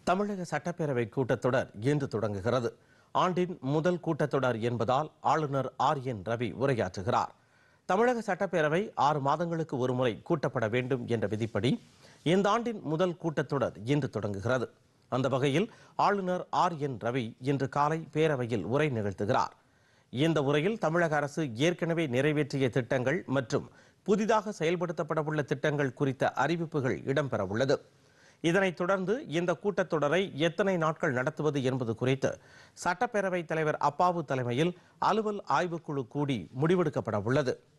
தமிழக சட்டப்பேரவை கூட்டத்தொடர் இன்று தொடங்குகிறது ஆண்டின் முதல் கூட்டத்தொடர் என்பதால் ஆளுநர் ஆர் என் ரவி உரையாற்றுகிறார் தமிழக சட்டப்பேரவை ஆறு மாதங்களுக்கு ஒருமுறை கூட்டப்பட வேண்டும் என்ற விதிப்படி இந்த ஆண்டின் முதல் கூட்டத்தொடர் இன்று தொடங்குகிறது அந்த வகையில் ஆளுநர் ஆர் என் ரவி இன்று காலை பேரவையில் உரை நிகழ்த்துகிறார் இந்த உரையில் தமிழக அரசு ஏற்கனவே நிறைவேற்றிய திட்டங்கள் மற்றும் புதிதாக செயல்படுத்தப்படவுள்ள திட்டங்கள் குறித்த அறிவிப்புகள் இடம்பெறவுள்ளது இதனைத் தொடர்ந்து இந்த கூட்டத்தொடரை எத்தனை நாட்கள் நடத்துவது என்பது குறித்து சட்டப்பேரவைத் தலைவர் அப்பாவு தலைமையில் அலுவல் ஆய்வுக்குழு கூடி முடிவெடுக்கப்பட உள்ளது